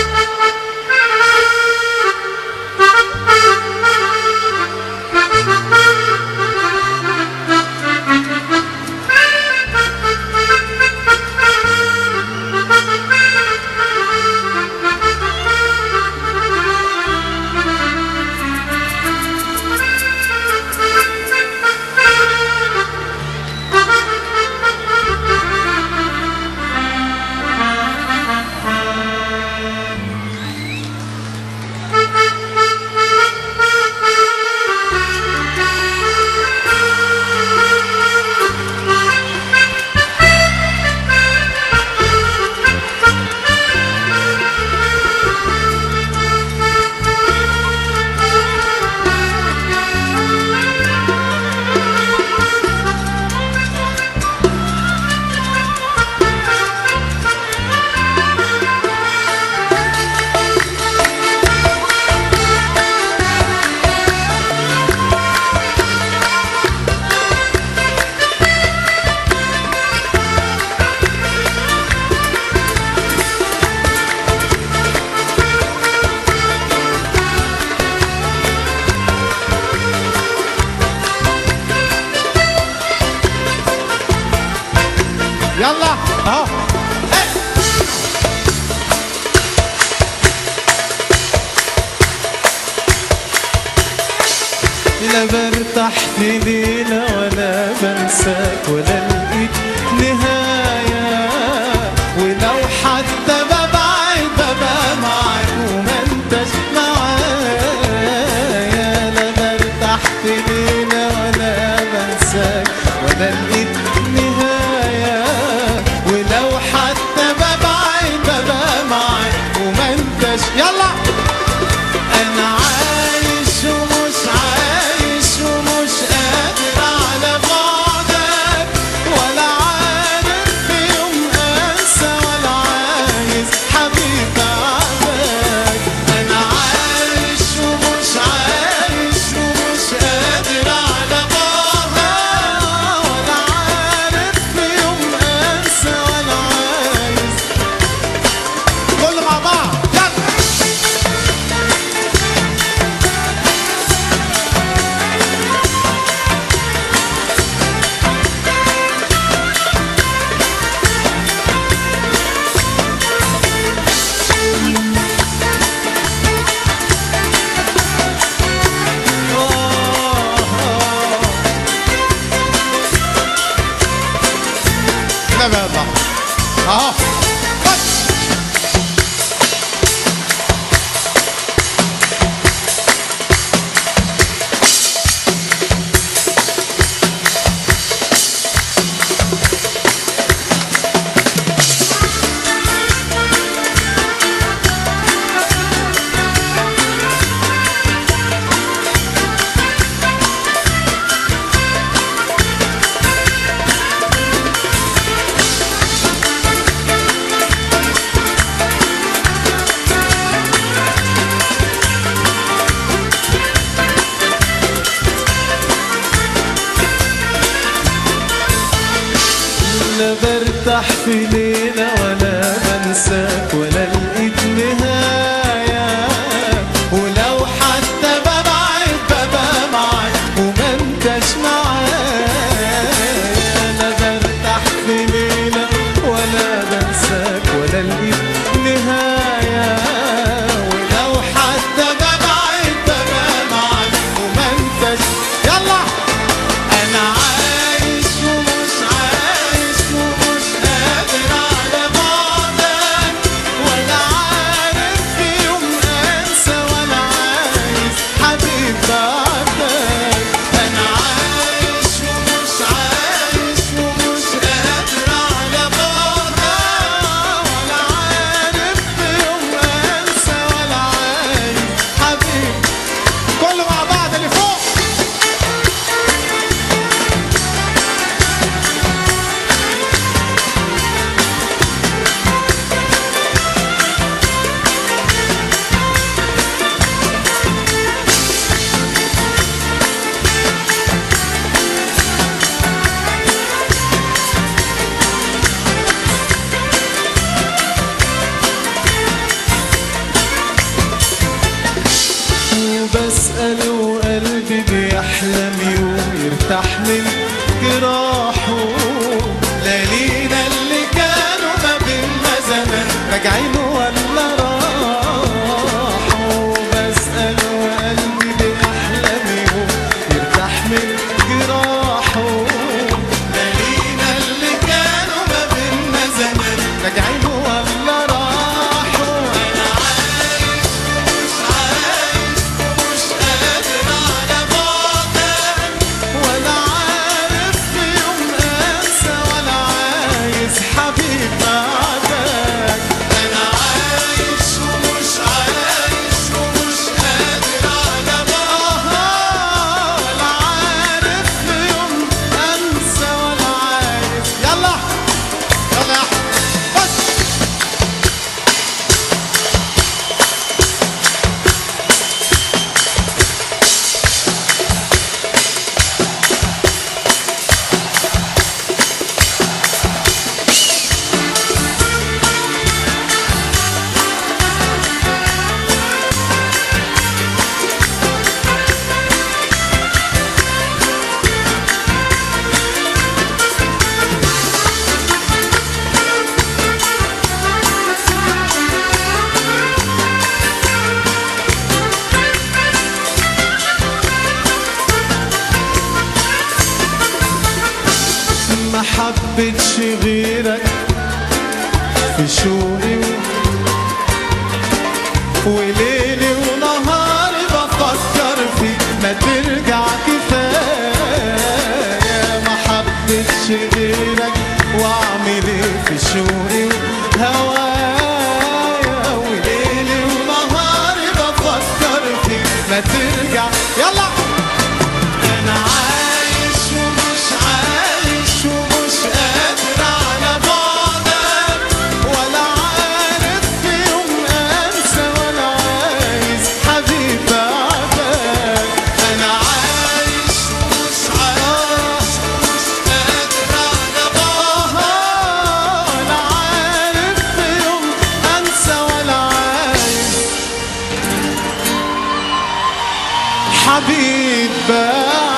يلا اهو لا برتاح في ليلة ولا بنساك ولا لقيت نهاية ولو حتى ببعد ببقى معاك وما انتش معايا لا برتاح في ليلة ولا بنساك ولا لقيت نهاية ولو حتى ببعد ببقى معاك وما انتش يلا انا عايش ومش عايش ومش قادر على بعدك ولا عارف في يوم انسى ولا عايز حبيب بعدك انا عايش ومش عايش ومش قادر على بعدك ولا عارف في يوم انسى ولا عايز كله مع بعض يلا كده بقى يلا اهو خش. لا برتاح في ليلة ولا بنساك ولا لقيت نهاية ولو حتى ببعد ببقى معاك وما انتش معايا لا برتاح في ليلة ولا بنساك ولا لقيت نهاية ولو حتى ببعد ببقى معاك وما انتش يلا انا عايش ومش عايش ومش قادر على بعدك ولا عارف في يوم انسى ولا عايز حبيب بعدك انا عايش ومش عايش ومش قادر على بعدك ولا عارف في بسأل وقلبي بيحلم يوم يرتاح من جراحه ليالينا اللي كانوا ما بينا زمان راجعين ولا راحوا بسأل وقلبي بيحلم يوم يرتاح من جراحه ليالينا اللي كانوا ما بينا زمان راجعين ولا راحوا انا عايش مش عايش ومش قادر على بعدك ولا عارف في يوم انسى ولا عايز حبيب بعدك انا عايش ومش عايش ومش قادر على بعدك ولا عارف في يوم انسى ولا عايز يلا يلا يا احمد خش ما حبيتش غيرك في شوقي وليلي ونهاري بفكر فيك ما ترجع كفاية ما حبيتش غيرك واعمل ايه في شوقي وهوايا وليلي ونهاري بفكر فيك ما ترجع يلا انا عايش ومش عايش ومش قادر على بعدك ولا عارف في يوم انسى ولا عايز حبيب بعدك انا عايش ومش عايش ومش قادر على بعدك ولا عارف في يوم انسى ولا عايز حبيب بعدك